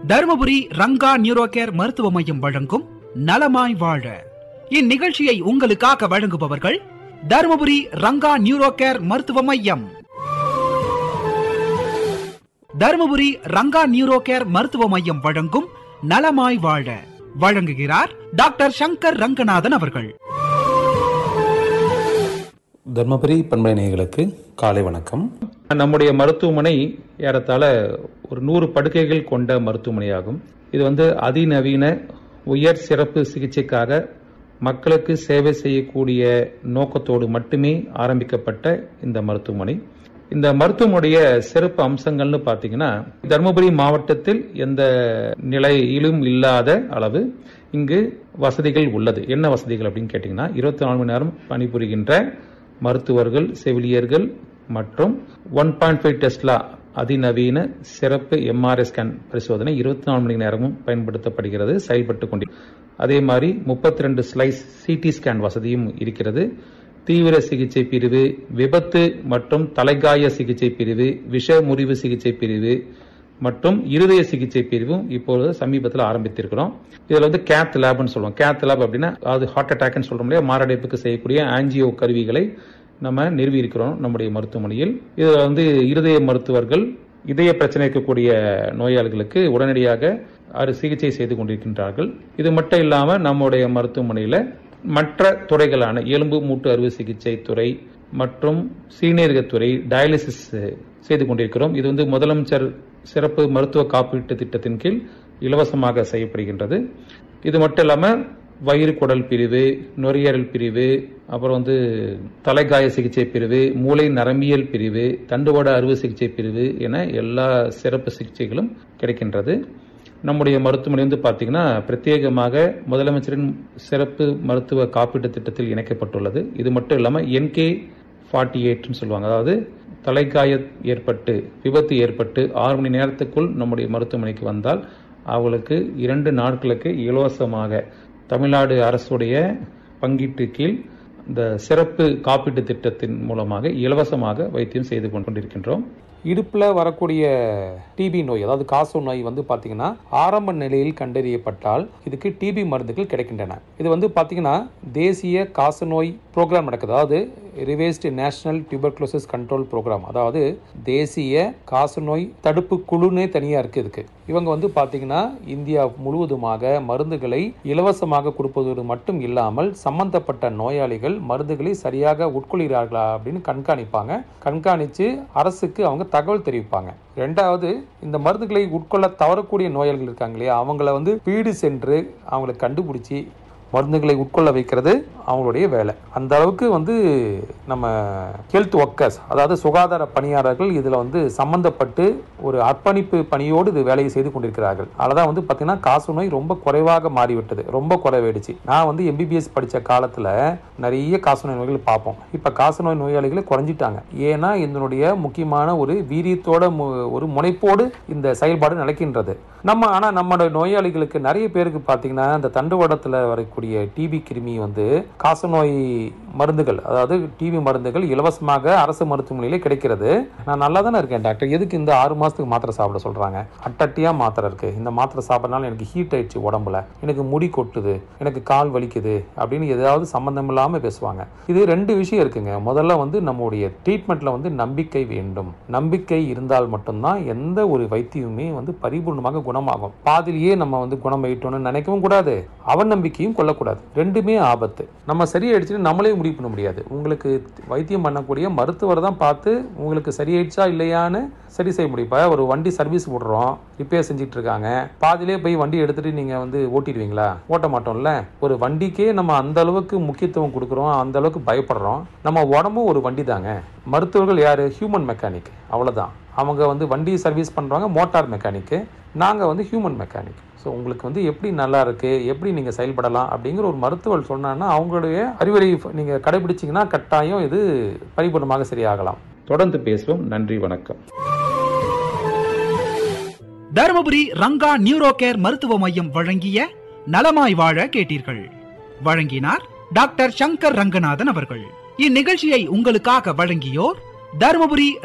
Dharmapuri Ranga neuro care மருத்துவ மையம் வழங்கும் நலமாய் வாழ இந்நிகழ்ச்சியை உங்களுக்காக வழங்குபவர்கள் தருமபுரி ரங்கா நியூரோ கேர் மருத்துவ மையம் தருமபுரி ரங்கா நியூரோ கேர் மருத்துவ மையம் வழங்கும் நலமாய் வாழ வழங்குகிறார் டாக்டர் சங்கர் ரங்கநாதன் அவர்கள் தர்மபுரி பண்பலை நேயர்களுக்கு காலை வணக்கம் நம்முடைய மருத்துவமனை ஏறத்தாழ ஒரு நூறு படுக்கைகள் கொண்ட மருத்துவமனையாகும் இது வந்து அதிநவீன உயர் சிறப்பு சிகிச்சைக்காக மக்களுக்கு சேவை செய்யக்கூடிய நோக்கத்தோடு மட்டுமே ஆரம்பிக்கப்பட்ட இந்த மருத்துவமனை இந்த மருத்துவமனைய சிறப்பு அம்சங்கள்னு பார்த்தீங்கன்னா தருமபுரி மாவட்டத்தில் எந்த நிலையிலும் இல்லாத அளவு இங்கு வசதிகள் உள்ளது என்ன வசதிகள் அப்படின்னு கேட்டிங்கன்னா இருபத்தி நாலு மணி நேரம் பணிபுரிகின்ற மருத்துவர்கள் செவிலியர்கள் மற்றும் ஒன் பாயிண்ட் ஃபைவ் டெஸ்லா அதிநவீன சிறப்பு எம்ஆர்ஐ ஸ்கேன் பரிசோதனை இருபத்தி நாலு மணி நேரமும் பயன்படுத்தப்படுகிறது செயல்பட்டு கொண்டு அதே மாதிரி முப்பத்தி ரெண்டு ஸ்லைஸ் சிடி ஸ்கேன் வசதியும் இருக்கிறது தீவிர சிகிச்சை பிரிவு விபத்து மற்றும் தலைகாய சிகிச்சை பிரிவு விஷ முறிவு சிகிச்சை பிரிவு மற்றும் இருதய சிகிச்சை பிரிவும் இப்பொழுது சமீபத்தில் ஆரம்பித்திருக்கிறோம் இதுல வந்து கேத் லேப்னு சொல்லுவோம் கேத் லேப் அப்படின்னா அது ஹார்ட் அட்டாக்னு சொல்றோம் இல்லையா மாரடைப்புக்கு செய்யக்கூடிய ஆன்ஜியோ கருவிகளை நம்ம நிறுவி இருக்கிறோம் நம்முடைய மருத்துவமனையில் இதுல வந்து இருதய மருத்துவர்கள் இதய பிரச்சனை இருக்கக்கூடிய நோயாளிகளுக்கு உடனடியாக அறு சிகிச்சை செய்து கொண்டிருக்கின்றார்கள் இது மட்டும் இல்லாம நம்முடைய மருத்துவமனையில மற்ற துறைகளான எலும்பு மூட்டு அறுவை சிகிச்சை துறை மற்றும் சீனியர்கத்துறை டயாலிசிஸ் செய்து கொண்டிருக்கிறோம் இது வந்து முதலமைச்சர் சிறப்பு மருத்துவ காப்பீட்டு திட்டத்தின் கீழ் இலவசமாக செய்யப்படுகின்றது இது மட்டும் இல்லாம வயிறு குடல் பிரிவு நுரையீரல் பிரிவு அப்புறம் வந்து தலைகாய சிகிச்சை பிரிவு மூளை நரம்பியல் பிரிவு தண்டுவட அறுவை சிகிச்சை பிரிவு என எல்லா சிறப்பு சிகிச்சைகளும் கிடைக்கின்றது நம்முடைய மருத்துவமனை வந்து பார்த்தீங்கன்னா பிரத்யேகமாக முதலமைச்சரின் சிறப்பு மருத்துவ காப்பீட்டு திட்டத்தில் இணைக்கப்பட்டுள்ளது இது மட்டும் இல்லாமல் என்கே ஃபார்ட்டி எயிட்னு சொல்லுவாங்க அதாவது தலைக்காய ஏற்பட்டு விபத்து ஏற்பட்டு ஆறு மணி நேரத்துக்குள் நம்முடைய மருத்துவமனைக்கு வந்தால் அவங்களுக்கு இரண்டு நாட்களுக்கு இலவசமாக தமிழ்நாடு அரசுடைய பங்கீட்டு கீழ் இந்த சிறப்பு காப்பீட்டு திட்டத்தின் மூலமாக இலவசமாக வைத்தியம் செய்து கொண்டிருக்கின்றோம் இடுப்பில் வரக்கூடிய டிபி நோய் அதாவது காச நோய் வந்து பார்த்தீங்கன்னா ஆரம்ப நிலையில் கண்டறியப்பட்டால் இதுக்கு டிபி மருந்துகள் கிடைக்கின்றன இது வந்து பார்த்தீங்கன்னா தேசிய காச நோய் ப்ரோக்ராம் நடக்குது அதாவது revised national tuberculosis control programme அதாவது தேசிய காசநோய் தடுப்பு குழுனே தனியாக இருக்குது இதுக்கு இவங்க வந்து பார்த்தீங்கன்னா இந்தியா முழுவதுமாக மருந்துகளை இலவசமாக கொடுப்பதோடு மட்டும் இல்லாமல் சம்பந்தப்பட்ட நோயாளிகள் மருந்துகளை சரியாக உட்கொள்கிறார்களா அப்படின்னு கண்காணிப்பாங்க கண்காணித்து அரசுக்கு அவங்க தகவல் தெரிவிப்பாங்க ரெண்டாவது இந்த மருந்துகளை உட்கொள்ள தவறக்கூடிய நோயாளிகள் இருக்காங்க இல்லையா அவங்கள வந்து வீடு சென்று அவங்களை கண்டுபிடிச்சி மருந்துகளை உட்கொள்ள வைக்கிறது அவங்களுடைய வேலை அந்த அளவுக்கு வந்து நம்ம ஹெல்த் ஒர்க்கர்ஸ் அதாவது சுகாதார பணியாளர்கள் இதில் வந்து சம்பந்தப்பட்டு ஒரு அர்ப்பணிப்பு பணியோடு இது வேலையை செய்து கொண்டிருக்கிறார்கள் அததான் வந்து பார்த்தீங்கன்னா காசு நோய் ரொம்ப குறைவாக மாறிவிட்டது ரொம்ப குறைவாயிடுச்சு நான் வந்து எம்பிபிஎஸ் படித்த காலத்தில் நிறைய காசு நோய் நோய்கள் பார்ப்போம் இப்போ காசு நோய் நோயாளிகளை குறைஞ்சிட்டாங்க ஏன்னா இதனுடைய முக்கியமான ஒரு வீரியத்தோட ஒரு முனைப்போடு இந்த செயல்பாடு நடக்கின்றது நம்ம ஆனால் நம்மளுடைய நோயாளிகளுக்கு நிறைய பேருக்கு பார்த்தீங்கன்னா இந்த தண்டுவடத்தில் வரக்கூடிய டிபி கிருமி வந்து காசநோய் மருந்துகள் அதாவது டிபி மருந்துகள் இலவசமாக அரசு மருத்துவமனையிலே கிடைக்கிறது நான் நல்லா தானே இருக்கேன் டாக்டர் எதுக்கு இந்த ஆறு மாசத்துக்கு மாத்திரை சாப்பிட சொல்றாங்க அட்டட்டியா மாத்திரை இருக்கு இந்த மாத்திரை சாப்பிட்றதுனால எனக்கு ஹீட் ஆயிடுச்சு உடம்புல எனக்கு முடி கொட்டுது எனக்கு கால் வலிக்குது அப்படின்னு ஏதாவது சம்பந்தம் இல்லாம பேசுவாங்க இது ரெண்டு விஷயம் இருக்குங்க முதல்ல வந்து நம்முடைய ட்ரீட்மெண்ட்ல வந்து நம்பிக்கை வேண்டும் நம்பிக்கை இருந்தால் மட்டும்தான் எந்த ஒரு வைத்தியமுமே வந்து பரிபூர்ணமாக குணமாகும் பாதிலேயே நம்ம வந்து குணமாயிட்டோம்னு நினைக்கவும் கூடாது அவநம்பிக்கையும் கொள்ளக்கூடாது ரெண்டுமே ஆபத்து நம்ம சரியாயிடுச்சுன்னு நம்மளே முடிவு பண்ண முடியாது உங்களுக்கு வைத்தியம் பண்ணக்கூடிய மருத்துவர் தான் பார்த்து உங்களுக்கு சரியாயிடுச்சா இல்லையான்னு சரி செய்ய முடியும் இப்போ ஒரு வண்டி சர்வீஸ் விடுறோம் ரிப்பேர் செஞ்சுட்டு இருக்காங்க பாதிலே போய் வண்டி எடுத்துட்டு நீங்க வந்து ஓட்டிடுவீங்களா ஓட்ட மாட்டோம்ல ஒரு வண்டிக்கே நம்ம அந்த அளவுக்கு முக்கியத்துவம் கொடுக்குறோம் அந்த அளவுக்கு பயப்படுறோம் நம்ம உடம்பும் ஒரு வண்டி தாங்க மருத்துவர்கள் யாரு ஹியூமன் மெக்கானிக் அவ்வளவுதான் அவங்க வந்து வண்டி சர்வீஸ் பண்றாங்க மோட்டார் மெக்கானிக்கு நாங்க வந்து ஹியூமன் மெக்கானிக் ஸோ உங்களுக்கு வந்து எப்படி நல்லா இருக்கு எப்படி நீங்க செயல்படலாம் அப்படிங்கிற ஒரு மருத்துவர் சொன்னாங்கன்னா அவங்களுடைய அறிவுரை நீங்க கடைபிடிச்சீங்கன்னா கட்டாயம் இது பரிபூர்ணமாக சரியாகலாம் தொடர்ந்து பேசுவோம் நன்றி வணக்கம் தருமபுரி ரங்கா நியூரோ கேர் மருத்துவ மையம் வழங்கிய நலமாய் வாழ கேட்டீர்கள் வழங்கினார் டாக்டர் சங்கர் ரங்கநாதன் அவர்கள் இந்நிகழ்ச்சியை உங்களுக்காக வழங்கியோர் தருமபுரி